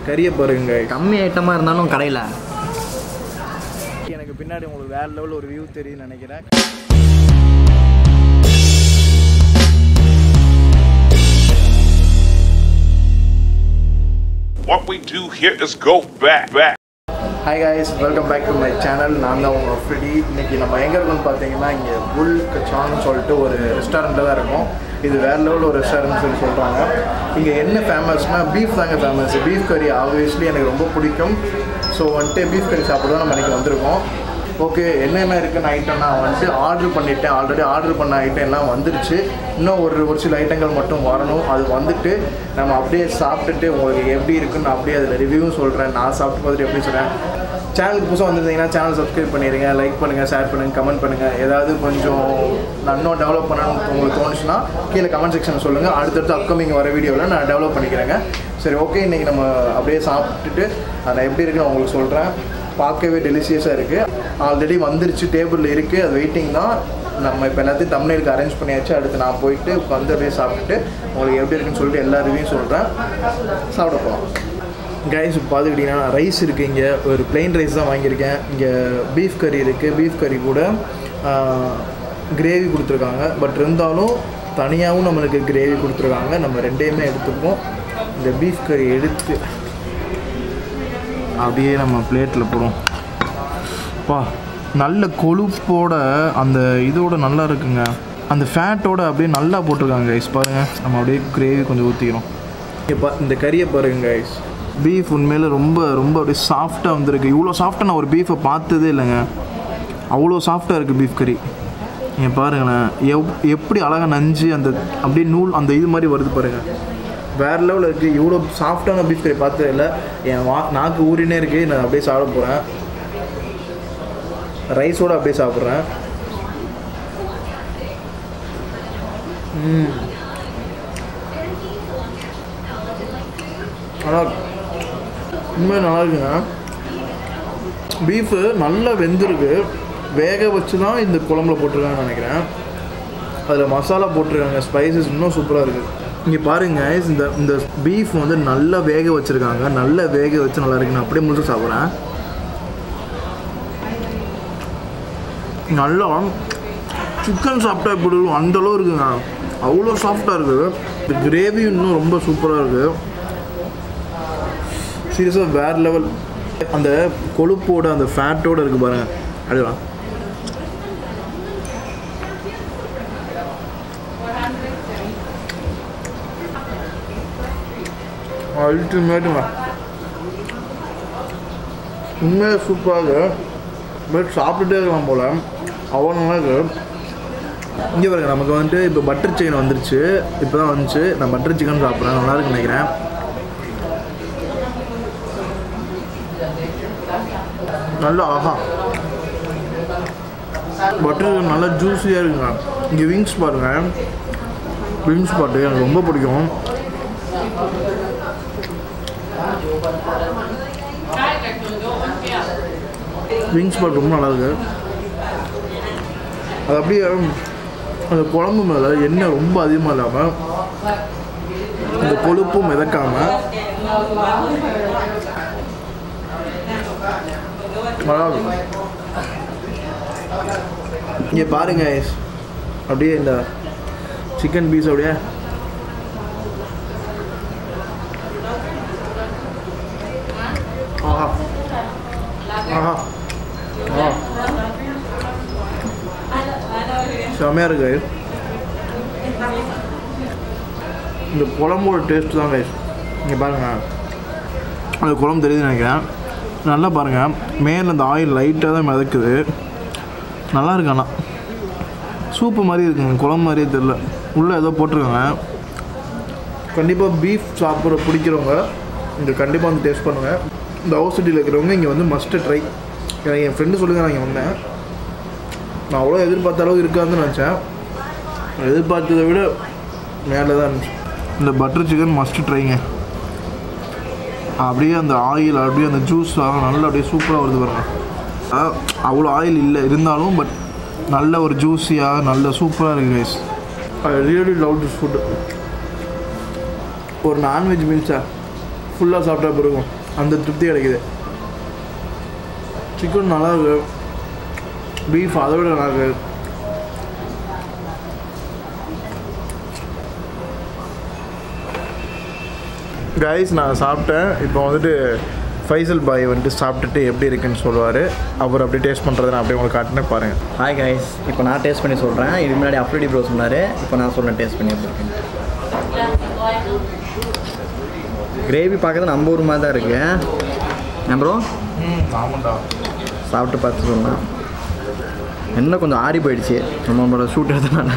கறியை பாருங்க கம்மி ஐட்டமாக இருந்தாலும் கடையில் எனக்கு பின்னாடி உங்களுக்கு வேற லெவலில் ஒரு வியூ தெரியும்னு நினைக்கிறேன் What we do here is go back, back. Hi guys welcome back to my channel நான் தான் உங்கள் ஃப்ரெடி இன்னைக்கு நம்ம எங்கே இருக்கோம்னு பார்த்தீங்கன்னா இங்கே புல் கச்சான்னு சொல்லிட்டு ஒரு ரெஸ்டாரண்ட்டில் தான் இருக்கோம் இது வேற லெவலில் ஒரு ரெஸ்டாரண்ட் சொல்லி சொல்கிறாங்க இங்கே என்ன ஃபேமஸ்னால் பீஃப் தாங்க ஃபேமஸ் பீஃப் கறி ஆப்வியஸ்லி எனக்கு ரொம்ப பிடிக்கும் ஸோ வந்துட்டு பீஃப் கறி சாப்பிட தான் நம்ம இன்றைக்கி வந்திருக்கோம் ஓகே என்னென்ன இருக்குன்னு ஐட்டம் நான் வந்துட்டு ஆர்டர் பண்ணிட்டேன் ஆல்ரெடி ஆர்டர் பண்ண ஐட்டம் எல்லாம் வந்துருச்சு இன்னும் ஒரு ஒரு சில ஐட்டங்கள் மட்டும் வரணும் அது வந்துட்டு நம்ம அப்படியே சாப்பிட்டுட்டு உங்களுக்கு எப்படி இருக்குன்னு நான் அப்படியே அதில் ரிவ்யூவும் சொல்கிறேன் நான் சாப்பிட்டு பார்த்துட்டு எப்படி சொல்கிறேன் சேனலுக்கு புதுசாக வந்திருந்தீங்கன்னா சேனல் சப்ஸ்கிரைப் பண்ணிடுங்க லைக் பண்ணுங்கள் ஷேர் பண்ணுங்கள் கமெண்ட் பண்ணுங்கள் ஏதாவது கொஞ்சம் நான் இன்னும் டெவலப் பண்ணணும்னு உங்களுக்கு தோணுச்சுன்னா கீழே கமெண்ட் செக்ஷன் சொல்லுங்கள் அடுத்தடுத்து அப்கமிங் வர வீடியோவில் நான் டெவலப் பண்ணிக்கிறேங்க சரி ஓகே இன்றைக்கி நம்ம அப்படியே சாப்பிட்டுட்டு அதை எப்படி இருக்குன்னு உங்களுக்கு சொல்கிறேன் பார்க்கவே டெலிஷியஸாக இருக்குது ஆல்ரெடி வந்துருச்சு டேபிளில் இருக்குது அது வெயிட்டிங் தான் நம்ம இப்போ எல்லாத்தையும் தமிழுக்கு அரேஞ்ச் பண்ணியாச்சு அடுத்து நான் போயிட்டு வந்து அப்படியே சாப்பிட்டுட்டு உங்களுக்கு எப்படி இருக்குன்னு சொல்லிட்டு எல்லா ரிவ்யூ சொல்கிறேன் சாப்பிட போகலாம் கைஸ் பார்த்துக்கிட்டிங்கன்னா ரைஸ் இருக்குது இங்கே ஒரு plain ரைஸ் தான் வாங்கியிருக்கேன் இங்கே பீஃப் கறி இருக்குது பீஃப் கறி கூட கிரேவி கொடுத்துருக்காங்க பட் இருந்தாலும் தனியாகவும் நம்மளுக்கு கிரேவி கொடுத்துருக்காங்க நம்ம ரெண்டையுமே எடுத்துப்போம் இந்த பீஃப் கறி எடுத்து அப்படியே நம்ம பிளேட்டில் போடுவோம் பா நல்ல கொழுப்போட அந்த இதோட நல்லா இருக்குங்க அந்த ஃபேட்டோட அப்படியே நல்லா போட்டிருக்காங்க கைஸ் பாருங்கள் நம்ம அப்படியே கிரேவி கொஞ்சம் ஊற்றிக்கிறோம் இப்போ இந்த கறியை பாருங்க கைஸ் பீஃப் உண்மையில ரொம்ப ரொம்ப அப்படியே சாஃப்டாக வந்திருக்கு இவ்வளோ சாஃப்டாக நான் ஒரு பீஃபை பார்த்ததே இல்லைங்க அவ்வளோ சாஃப்டாக இருக்குது பீஃப் கறி நீங்கள் பாருங்களேன் எவ் எப்படி அழகாக நஞ்சு அந்த அப்படியே நூல் அந்த இது மாதிரி வருது பாருங்கள் வேறு லெவலில் இருக்குது இவ்வளோ சாஃப்டான பீஃப் கறி பார்த்தது இல்லை என் வா நாக்கு ஊறினே இருக்குது நான் அப்படியே சாப்பிட போகிறேன் ரைஸோடு அப்படியே சாப்பிட்றேன் ம். நல்லா இருக்கு. உண்மையாக நல்லா இருக்குங்க பீஃபு நல்லா வெந்திருக்கு வேக வச்சு தான் இந்த குழம்புல போட்டிருக்காங்கன்னு நினைக்கிறேன் அதில் மசாலா போட்டிருக்காங்க ஸ்பைசஸ் இன்னும் சூப்பராக இருக்குது இங்கே பாருங்க guys, இந்த இந்த பீஃப் வந்து நல்லா வேக வச்சுருக்காங்க நல்லா வேக வச்சு நல்லா இருக்கு நான் அப்படியே முழுசு சாப்பிட்றேன் நல்லா சிக்கன் சாப்பிட்டா எப்படி இருக்கும் அந்த அளவு இருக்குங்க அவ்வளோ சாஃப்டாக இருக்குது இந்த கிரேவி இன்னும் ரொம்ப சூப்பராக இருக்குது சீரியஸாக வேறு லெவல் அந்த கொழுப்போட அந்த ஃபேட்டோட இருக்குது பாருங்க அதுதான் அல்டிமேட்டுங்க உண்மையாக சூப்பராக பட் சாப்பிட்டுட்டே இருக்கலாம் போல் அவ்வளோ நல்லா இருக்கு இங்கே பாருங்க நமக்கு வந்துட்டு இப்போ பட்டர் சிக்கன் வந்துருச்சு இப்போ தான் வந்துச்சு நான் பட்டர் சிக்கன் சாப்பிட்றேன் நல்லா இருக்குன்னு நினைக்கிறேன் நல்லா ஆஹா பட்டர் சிக்கன் நல்லா ஜூஸியாக இருக்குங்க இங்கே விங்ஸ் பாருங்க விங்ஸ் பாட்டு எனக்கு ரொம்ப பிடிக்கும் விங்ஸ் பாட் ரொம்ப நல்லா இருக்கு அது அப்படியே அந்த குழம்பு மேலே எண்ணெய் ரொம்ப அதிகமாக இல்லாமல் அந்த கொழுப்பும் மிதக்காமல் நல்லா இருக்கும் இங்கே பாருங்க guys. அப்படியே இந்த சிக்கன் பீஸ் அப்படியே ஆஹா ஆஹா ஆ செமையாக இருக்கு guys. இந்த குழம்போட டேஸ்ட் தான் கைஸ் இங்கே பாருங்க அந்த குழம்பு தெரியுதுன்னு நினைக்கிறேன் நல்லா பாருங்கள் மேலே அந்த ஆயில் லைட்டாக தான் மிதக்குது நல்லா இருக்கு ஆனால் சூப்பு மாதிரி இருக்குங்க குழம்பு மாதிரியே தெரில உள்ளே ஏதோ போட்டிருக்காங்க கண்டிப்பாக பீஃப் சாப்பிட்ற பிடிக்கிறவங்க இங்கே கண்டிப்பாக வந்து டேஸ்ட் பண்ணுங்கள் இந்த ஹவுஸ் சிட்டியில் இருக்கிறவங்க இங்கே வந்து மஸ்ட்டு ட்ரை எனக்கு என் ஃப்ரெண்டு சொல்லி தான் நான் இங்கே வந்தேன் நான் அவ்வளோ எதிர்பார்த்த அளவு இருக்காதுன்னு நினச்சேன் எதிர்பார்த்ததை விட மேலே தான் இருந்துச்சு இந்த பட்டர் சிக்கன் மஸ்ட்டு ட்ரைங்க அப்படியே அந்த ஆயில் அப்படியே அந்த ஜூஸ் நல்லா அப்படியே சூப்பராக வருது பாருங்க அஹ் அவ்வளோ ஆயில் இல்லை இருந்தாலும் பட் நல்ல ஒரு ஜூஸியாக நல்ல சூப்பராக இருக்குது guys I really love this food ஒரு நான்வெஜ் மீல்ஸா ஃபுல்லாக சாப்பிட்டா பிறகும் அந்த திருப்தி கிடைக்குது சிக்கன் நல்லா இருக்கு பீஃப் அதை விட நல்லா இருக்கு கைஸ் நான் சாப்பிட்டேன் இப்போ வந்துட்டு ஃபைசல் பாய் வந்துட்டு சாப்பிட்டுட்டு எப்படி இருக்குன்னு சொல்லுவார் அவர் அப்படி டேஸ்ட் பண்ணுறதை நான் அப்படியே உங்களுக்கு காட்டினே பாருங்கள் ஹாய் கைஸ் இப்போ நான் டேஸ்ட் பண்ணி சொல்கிறேன் இதுக்கு முன்னாடி அப்ரிடி ப்ரோ சொன்னார் இப்போ நான் சொல்கிறேன் டேஸ்ட் பண்ணி எப்படி இருக்குன்னு கிரேவி பார்க்கறது நம்ம ஊர் மாதிரி தான் இருக்கு ஏன் ப்ரோ ம் ஆமாண்டா சாப்பிட்டு பார்த்து சொன்னேன் என்ன கொஞ்சம் ஆறி போயிடுச்சு நம்மளோட ஷூட் எடுத்தனால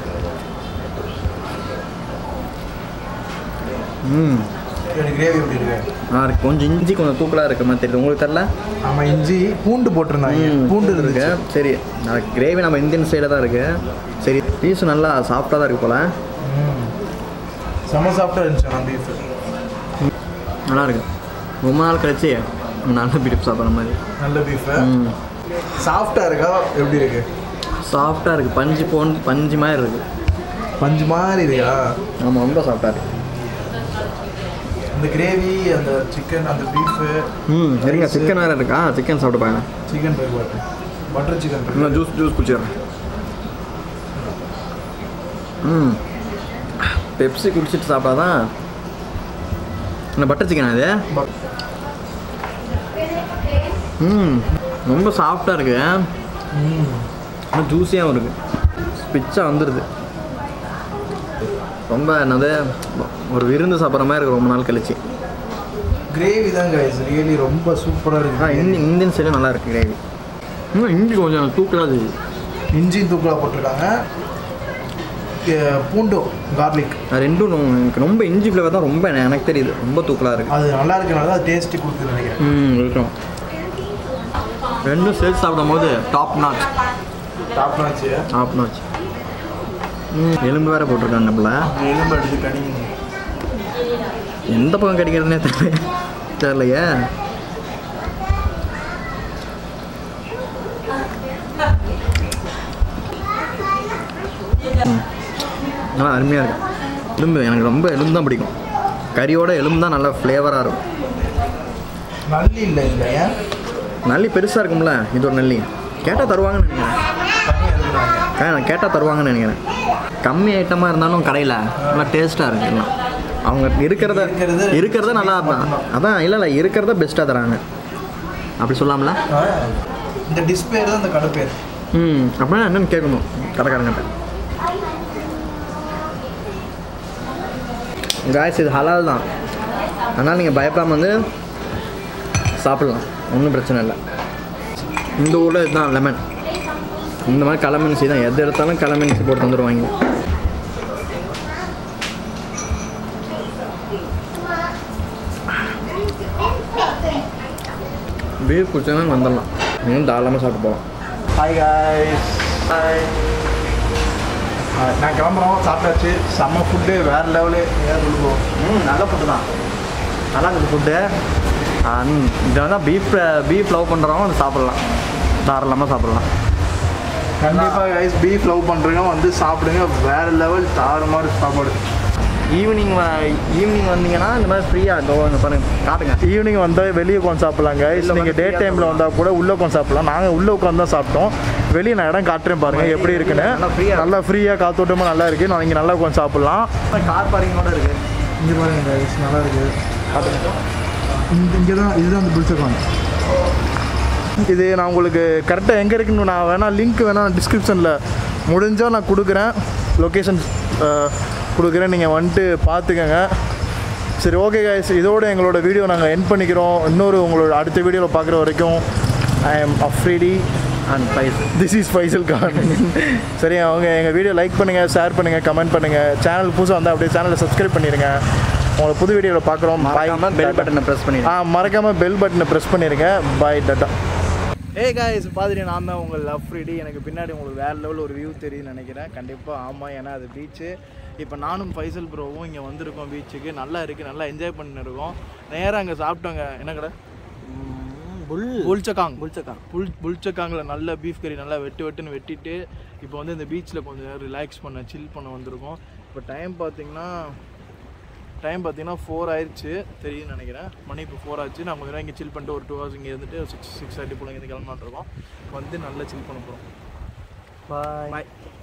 ம் எனக்கு கிரேவி எப்படி இருக்கு ஆ இருக்கு கொஞ்சம் இஞ்சி கொஞ்சம் தூக்கலாக இருக்க மாதிரி தெரியுது உங்களுக்கு தெரில ஆமாம் இஞ்சி பூண்டு போட்டிருந்தாங்க பூண்டு இருக்கு இருக்கு சரி கிரேவி நம்ம இந்தியன் ஸ்டைலில் தான் இருக்கு சரி பீஸும் நல்லா சாஃப்டாக தான் இருக்கு போல செம்ம சாஃப்டாக இருந்துச்சு நான் பீஃப் நல்லா இருக்கு ரொம்ப நாள் கழிச்சு நல்ல பீஃப் சாப்பிட்ற மாதிரி நல்ல பீஃப் ம் சாஃப்டாக இருக்கா எப்படி இருக்கு சாஃப்டாக இருக்குது பஞ்சு போன் பஞ்சு மாதிரி இருக்குது பஞ்சு மாதிரி இருக்கா ஆமாம் ரொம்ப சாஃப்டாக இருக்குது அந்த கிரேவி அந்த சிக்கன் அந்த பீஃபு ம் சரிங்க சிக்கன் வேறு இருக்கா சிக்கன் சாப்பிட்டு பாருங்க சிக்கன் பட்டர் பட்டர் சிக்கன் இன்னும் ஜூஸ் ஜூஸ் குடிச்சிடுறேன் ம் பெப்சி குடிச்சிட்டு சாப்பிட்டாதான் என்ன பட்டர் சிக்கன் அது ம் ரொம்ப சாஃப்டாக இருக்கு இன்னும் ஜூஸியாகவும் இருக்கு பிச்சா வந்துடுது ரொம்ப என்னது ஒரு விருந்து சாப்பிட்ற மாதிரி இருக்கு ரொம்ப நாள் கழிச்சு கிரேவி தான் கைஸ் ரியலி ரொம்ப சூப்பராக ஆ இருக்கு இந்தி இந்தியன் சைடு நல்லா இருக்கு கிரேவி இன்னும் இஞ்சி கொஞ்சம் தூக்கலாது இஞ்சி தூக்கலாக போட்டிருக்காங்க எ- பூண்டும் கார்லிக் அது ரெண்டும் ரொ- எனக்கு ரொம்ப இஞ்சி ஃப்ளேவர் தான் ரொம்ப எனக்கு தெரியுது ரொம்ப தூக்கலாக இருக்கு அது நல்லா இருக்கனால தான் டேஸ்ட்டு கொடுக்குது நினைக்கிறேன் ம் இருக்கும் ரெண்டும் சேர்த்து சாப்பிடும்போது top notch top notch top notch ம் எலும்பு வேற போட்டிருக்காங்க நம்மள எலும்பு எடுத்து கடிங்க எந்த பக்கம் கிடைக்கிறதுனே தெரியல தெரியலையே ம். நல்லா அருமையாக இருக்கு எலும்பு எனக்கு ரொம்ப எலும்பு தான் பிடிக்கும் கறியோட எலும்பு தான் நல்லா ஃப்ளேவராக இருக்கும் நல்லி இல்லை இல்லை ஏன் நல்லி பெருசாக இருக்கும்ல இது ஒரு நல்லி கேட்டால் தருவாங்கன்னு நினைக்கிறேன் தனியாக இருக்கிறாங்க ஆ நான் கேட்டால் தருவாங்கன்னு நினைக்கிறேன் கம்மி ஐட்டமாக இருந்தாலும் கடையில் நல்லா டேஸ்ட்டாக இருக்கு எல்லாம் அவங்க இருக்கிறத இருக்கிறது இருக்கிறத நல்லா அதான் இல்லை இல்லை இருக்கிறத பெஸ்ட்டாக தராங்க அப்படி சொல்லாமல ஆ, இந்த டிஸ்பிளே தான் இந்த கடை பேர் ம் அப்படின்னா என்னன்னு கேட்கணும் கடைக்காரங்கிட்ட காய்ஸ் இது ஹலால் தான் அதனால் நீங்கள் பயப்படாமல் வந்து சாப்பிட்லாம் ஒன்றும் பிரச்சனை இல்லை இந்த ஊரில் இதுதான் லெமன் இந்த மாதிரி கலமென்சி தான் எது எடுத்தாலும் கலமென்சி போட்டு தந்துடுவாங்க பீஃப் குடிச்சோன்னா வந்துடலாம் நீங்கள் தாராளமாக சாப்பிட்டு போகலாம் ஹாய் காய்ஸ் ஹாய் நான் கிளம்புறோம் சாப்பிட்டாச்சு செம்ம ஃபுட்டு வேறு லெவலு ஏன் சொல்லுவோம் ம் நல்ல ஃபுட்டு தான் நல்லா இருக்குது ஃபுட்டு இதை வந்து பீஃப் பீஃப் லவ் பண்ணுறவங்க வந்து சாப்பிட்லாம் தாராளமாக சாப்பிட்லாம் கண்டிப்பாக கைஸ் பீஃப் லவ் பண்ணுறவங்க வந்து சாப்பிடுங்க வேறு லெவல் தாறுமாறு சாப்பாடு ஈவினிங் ஈவினிங் வந்தீங்கன்னா இந்த மாதிரி ஃப்ரீயாக இதோ இங்க பாருங்க காட்டுங்க ஈவினிங் வந்தால் வெளியே உட்காந்து சாப்பிட்லாம் கைஸ் இல்ல, நீங்கள் டே free-ஆ டைமில் வந்தால் கூட உள்ளே உட்காந்து சாப்பிட்லாம் நாங்கள் உள்ளே உட்காந்து தான் சாப்பிட்டோம் வெளியே நான் இடம் காட்டுறேன் பாருங்கள் எப்படி இருக்குன்னு நல்லா free-ஆ நல்லா ஃப்ரீயாக காத்தோட்டமாக நல்லா இருக்குது நான் இங்கே நல்லா உட்காந்து சாப்பிட்லாம் கார் பார்க்கிங்கோட இருக்குது இங்கே பாருங்க கைஸ் நல்லா இருக்குது இந்த இங்கே தான் இதுதான் அந்த பிடிச்சிருக்காங்க இது நான் உங்களுக்கு கரெக்டாக எங்கே இருக்குன்னு நான் வேணால் லிங்க் வேணால் டிஸ்கிரிப்ஷனில் முடிஞ்சால் நான் கொடுக்குறேன் லொக்கேஷன் கொடுக்குறேன் நீங்கள் வந்துட்டு பார்த்துக்கங்க சரி ஓகே கைஸ் இதோட எங்களோட வீடியோ நாங்கள் என் பண்ணிக்கிறோம் இன்னொரு உங்களோட அடுத்த வீடியோவில் பார்க்குற வரைக்கும் I am Afridi and price this is Faisal Khan சரி அவங்க எங்கள் வீடியோ லைக் பண்ணுங்கள் ஷேர் பண்ணுங்கள் கமெண்ட் பண்ணுங்கள் சேனல் புதுசாக வந்தால் அப்படியே சேனலை சப்ஸ்கிரைப் பண்ணிடுங்க உங்களை புது வீடியோவில் பார்க்குறோம் மறக்காம பெல் பட்டனை ப்ரெஸ் பண்ணி ஆ மறக்காமல் பெல் பட்டனை ப்ரெஸ் பண்ணிடுங்க பாய் டட்டா ஏ காய்ஸ் பார்த்துட்டு நான் தான் உங்கள் லவ் ஃப்ரீடி எனக்கு பின்னாடி உங்களுக்கு வேறு லெவலில் ஒரு வியூ தெரியும்னு நினைக்கிறேன் கண்டிப்பாக ஆமாம் ஏன்னா அது பீச்சு இப்போ நானும் ஃபைசல் ப்ரோவும் இங்கே வந்திருக்கோம் பீச்சுக்கு நல்லா இருக்குது நல்லா என்ஜாய் பண்ணிருக்கோம் நேராக அங்கே சாப்பிட்டோங்க என்ன கடை புல் புல்ச்சக்காங் புல்ச்சக்காங் புல் புல்ச்சக்காங்கில் நல்ல பீஃப் கறி நல்லா வெட்டு வெட்டுன்னு வெட்டிட்டு இப்போ வந்து இந்த பீச்சில் கொஞ்சம் ரிலாக்ஸ் பண்ண சில் பண்ண வந்திருக்கோம் இப்போ டைம் பார்த்தீங்கன்னா டைம் பார்த்தீங்கன்னா ஃபோர் ஆயிடுச்சு தெரியும்னு நினைக்கிறேன் மணி இப்போ ஃபோர் ஆச்சு நான் கொஞ்சம் நேரம் இங்கே சில் பண்ணிட்டு ஒரு டூ ஹவர்ஸ் இங்கே இருந்துட்டு சிக்ஸ் சிக்ஸ் தேர்ட்டி போல் இங்கே கிளம்பலான் இருக்கோம் வந்து நல்லா சில் பண்ண போகிறோம் பாய் பாய்